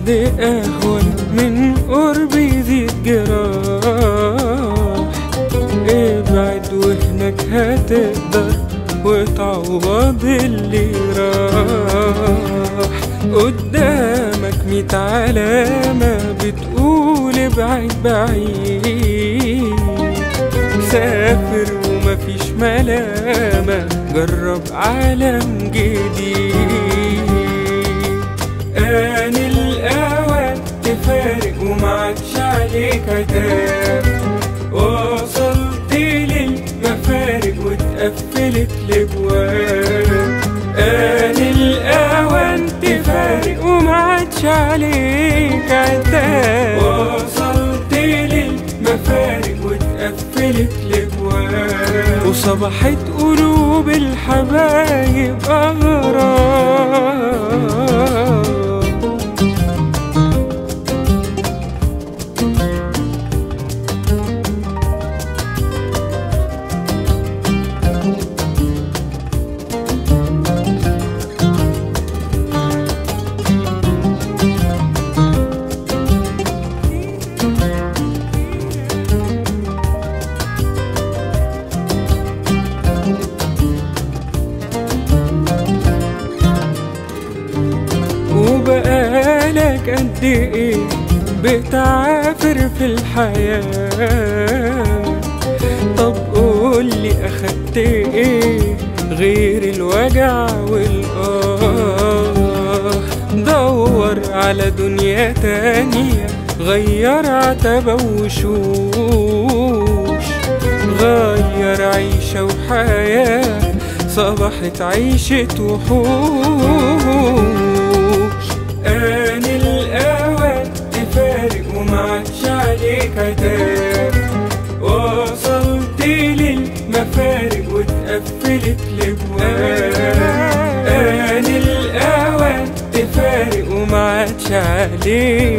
البعد أهون من قرب يزيد جراح ابعد وهناك هتقدر وتعوض اللي راح قدامك ميت علامة بتقول ابعد بعيد سافر ومفيش ملامة جرب عالم جديد آن الأوان تفارق ومعكش عليك عتاب وصلت للمفارق واتقفلت الابواب آن الأوان تفارق ومعكش عليك عتاب وصلت للمفارق واتقفلت الابواب وصبحت قلوب الحبايب أغراب وبقالك قد ايه بتعافر في الحياة طب قولي اخدت ايه غير الوجع والآه دور على دنيا تانية غير عتبة وشوش غير عيشة وحياة صبحت عيشة وحوش آن الأوان تفارق ومعكش عليك عتاب وصلت للمفارق واتقفلت الابواب آن الأوان تفارق ومعكش عليك